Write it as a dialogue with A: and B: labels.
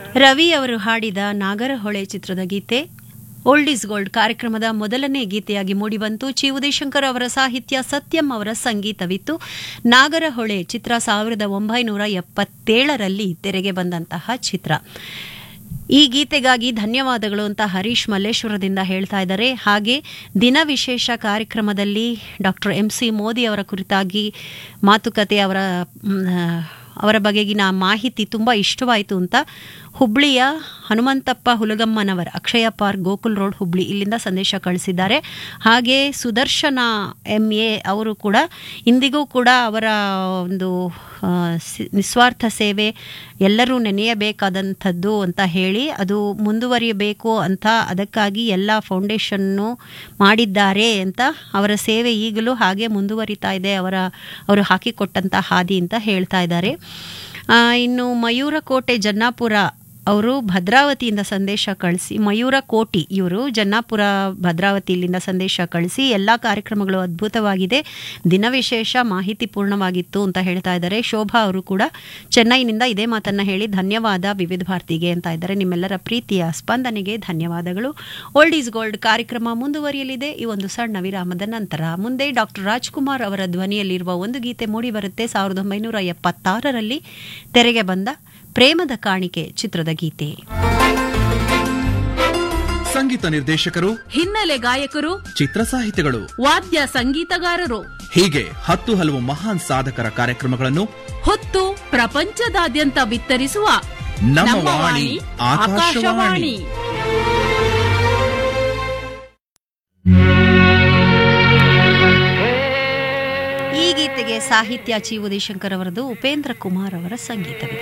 A: ರವಿ ಅವರು ಹಾಡಿದ ನಾಗರಹೊಳೆ ಚಿತ್ರದ ಗೀತೆ ಓಲ್ಡ್ ಇಸ್ ಗೋಲ್ಡ್ ಕಾರ್ಯಕ್ರಮದ ಮೊದಲನೇ ಗೀತೆಯಾಗಿ ಮೂಡಿಬಂತು ಚಿ ಉದಯಶಂಕರ್ ಅವರ ಸಾಹಿತ್ಯ ಸತ್ಯಂ ಅವರ ಸಂಗೀತವಿತ್ತು ನಾಗರಹೊಳೆ ಚಿತ್ರ ಸಾವಿರದ ಒಂಬೈನೂರ ಎಪ್ಪತ್ತೇಳರಲ್ಲಿ ತೆರೆಗೆ ಬಂದಂತಹ ಚಿತ್ರ ಈ ಗೀತೆಗಾಗಿ ಧನ್ಯವಾದಗಳು ಅಂತ ಹರೀಶ್ ಮಲ್ಲೇಶ್ವರದಿಂದ ಹೇಳ್ತಾ ಇದ್ದಾರೆ ಹಾಗೆ ದಿನ ವಿಶೇಷ ಕಾರ್ಯಕ್ರಮದಲ್ಲಿ ಡಾಕ್ಟರ್ ಎಂ ಸಿ ಮೋದಿ ಅವರ ಕುರಿತಾಗಿ ಮಾತುಕತೆ ಅವರ ಮ್, ಅವರ ಬಗೆಗಿನ ಮಾಹಿತಿ ತುಂಬ ಇಷ್ಟವಾಯಿತು ಅಂತ ಹುಬ್ಳಿಯ ಹನುಮಂತಪ್ಪ ಹುಲಗಮ್ಮನವರ್ ಅಕ್ಷಯ ಪಾರ್ಕ್ ಗೋಕುಲ್ ರೋಡ್ ಹುಬ್ಳಿ ಇಲ್ಲಿಂದ ಸಂದೇಶ ಕಳಿಸಿದ್ದಾರೆ ಹಾಗೆ ಸುದರ್ಶನ ಎಂ ಎ ಅವರು ಕೂಡ ಇಂದಿಗೂ ಕೂಡ ಅವರ ಒಂದು ಆ, ಸಿ- ನಿಸ್ವಾರ್ಥ ಸೇವೆ ಎಲ್ಲರೂ ನೆನೆಯಬೇಕಾದಂಥದ್ದು ಅಂತ ಹೇಳಿ ಅದು ಮುಂದುವರಿಯಬೇಕು ಅಂತ ಅದಕ್ಕಾಗಿ ಎಲ್ಲ ಫೌಂಡೇಶನ್ನು ಮಾಡಿದ್ದಾರೆ ಅಂತ ಅವರ ಸೇವೆ ಈಗಲೂ ಹಾಗೆ ಮುಂದುವರಿತಾ ಇದೆ ಅವರ ಅವರು ಹಾಕಿಕೊಟ್ಟಂಥ ಹಾದಿ ಅಂತ ಹೇಳ್ತಾ ಇದ್ದಾರೆ ಆ, ಇನ್ನು ಮಯೂರಕೋಟೆ ಜನ್ನಾಪುರ ಅವರು ಭದ್ರಾವತಿಯಿಂದ ಸಂದೇಶ ಕಳಿಸಿ ಮಯೂರ ಕೋಟಿ ಇವರು ಜನ್ನಾಪುರ ಭದ್ರಾವತಿ ಇಲ್ಲಿಂದ ಸಂದೇಶ ಕಳಿಸಿ ಎಲ್ಲ ಕಾರ್ಯಕ್ರಮಗಳು ಅದ್ಭುತವಾಗಿದೆ ದಿನ ವಿಶೇಷ ಮಾಹಿತಿ ಪೂರ್ಣವಾಗಿತ್ತು ಅಂತ ಹೇಳ್ತಾ ಇದ್ದಾರೆ ಶೋಭಾ ಅವರು ಕೂಡ ಚೆನ್ನೈನಿಂದ ಇದೇ ಮಾತನ್ನ ಹೇಳಿ ಧನ್ಯವಾದ ವಿವಿಧ ಭಾರತಿಗೆ ಅಂತ ಇದ್ದಾರೆ ನಿಮ್ಮೆಲ್ಲರ ಪ್ರೀತಿಯ ಸ್ಪಂದನೆಗೆ ಧನ್ಯವಾದಗಳು ಓಲ್ಡ್ ಈಸ್ ಗೋಲ್ಡ್ ಕಾರ್ಯಕ್ರಮ ಮುಂದುವರಿಯಲಿದೆ ಈ ಒಂದು ಸಣ್ಣ ವಿರಾಮದ ನಂತರ ಮುಂದೆ ಡಾಕ್ಟರ್ ರಾಜ್ಕುಮಾರ್ ಅವರ ಧ್ವನಿಯಲ್ಲಿರುವ ಒಂದು ಗೀತೆ ಮೂಡಿ ಬರುತ್ತೆ ಸಾವಿರದ ಒಂಬೈನೂರ ಎಪ್ಪತ್ತಾರರಲ್ಲಿ ತೆರೆಗೆ ಬಂದ ಪ್ರೇಮದ ಕಾಣಿಕೆ ಚಿತ್ರದ ಗೀತೆ
B: ಸಂಗೀತ ನಿರ್ದೇಶಕರು
C: ಹಿನ್ನೆಲೆ ಗಾಯಕರು
B: ಚಿತ್ರ ಸಾಹಿತಿಗಳು
C: ವಾದ್ಯ ಸಂಗೀತಗಾರರು
B: ಹೀಗೆ ಹತ್ತು ಹಲವು ಮಹಾನ್ ಸಾಧಕರ ಕಾರ್ಯಕ್ರಮಗಳನ್ನು
C: ಹೊತ್ತು ಪ್ರಪಂಚದಾದ್ಯಂತ ಬಿತ್ತರಿಸುವ
B: ನಮ್ಮ ವಾಣಿ ಆಕಾಶವಾಣಿ
A: ಈ ಗೀತೆಗೆ ಸಾಹಿತ್ಯ ಚಿ ಉದಯಶಂಕರ್ ಅವರದು ಉಪೇಂದ್ರ ಕುಮಾರ್ ಅವರ ಸಂಗೀತವಿದೆ